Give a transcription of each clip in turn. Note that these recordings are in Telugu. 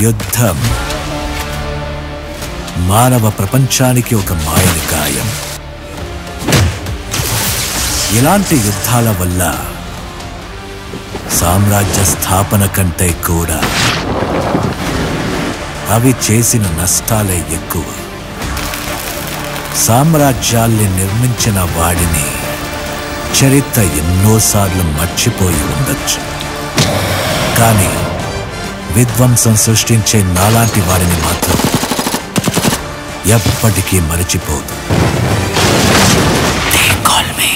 యుద్ధం మానవ ప్రపంచానికి ఒక మాయని గాయం ఇలాంటి యుద్ధాల వల్ల సామ్రాజ్య స్థాపన కంటే కూడా అవి చేసిన నష్టాలే ఎక్కువ సామ్రాజ్యాల్ని నిర్మించిన వాడిని చరిత్ర ఎన్నోసార్లు మర్చిపోయి ఉండొచ్చు కానీ విధ్వంసం సృష్టించే నాలాంటి వారిని మాత్రం ఎప్పటికీ మరిచిపోదు They call me.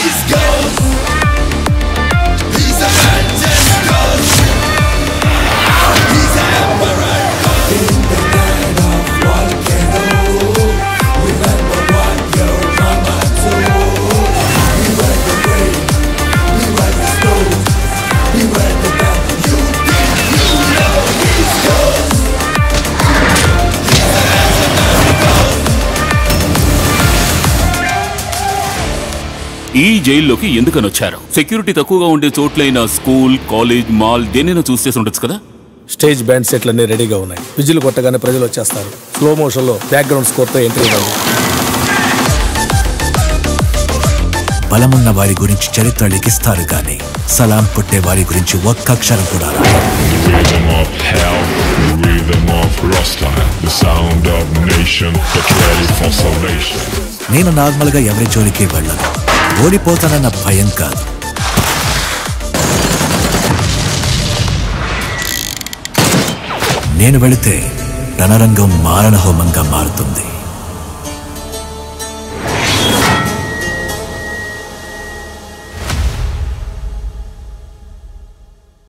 ఈ జైల్లోకి ఎందుకని వచ్చారు సెక్యూరిటీ తక్కువగా ఉండే చోట్లైన స్కూల్ కాలేజ్ మాల్ దేనైనా చూస్ చేసి ఉండొచ్చు కదా స్టేజ్ బ్యాండ్ సెట్లు అన్ని రెడీగా ఉన్నాయి విజిల్ కొట్టగానే ప్రజలు వచ్చేస్తారు స్లో మోషన్ లో బ్యాక్గ్రౌండ్ స్కోర్ తో ఎంట్రీ ఇవ్వాలి బలమున్న వారి గురించి చరిత్ర లిఖిస్తారు గాని సలాం పుట్టే వారి గురించి ఒక్క అక్షరం కూడా రాదు. rhythm of hell, the rhythm of Rasta, the sound of nation that's ready for salvation. నేను నార్మల్ గా ఎవరి జోలికి వెళ్ళను ఓడిపోతానన్న భయం కాదు నేను వెళితే రణరంగం మారణ హోమంగా మారుతుంది